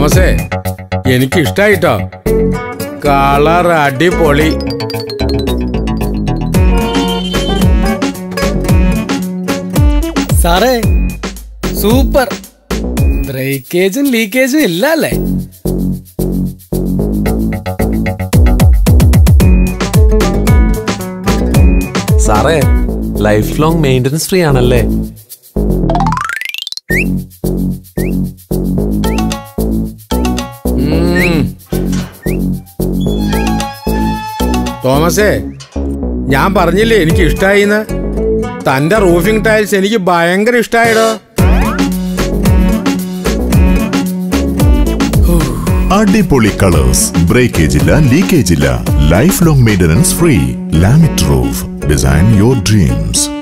തോമസേ എനിക്ക് ഇഷ്ടായിട്ടോ കളർ അടിപൊളി സാറേ സൂപ്പർ ബ്രേക്കേജും ലീക്കേജും ഇല്ല അല്ലേ സാറേ ലൈഫ് ലോങ് മെയിൻ്റനൻസ് ഫ്രീ ആണല്ലേ ഉം. തോമസേ ഞാൻ പറഞ്ഞില്ലേ എനിക്ക് ഇഷ്ടായിന്ന് തന്റെ റൂഫിംഗ് ടൈൽസ് എനിക്ക് ഭയങ്കര ഇഷ്ടായിടോ അടിപൊളി കളേഴ്സ് ബ്രേക്കേജ് ഇല്ല ലീക്കേജ് ഇല്ല ലൈഫ് ലോങ് മെയിൻ്റനൻസ് ഫ്രീ ലാമിറ്റ് റൂഫ് ഡിസൈൻ യുവർ ഡ്രീംസ്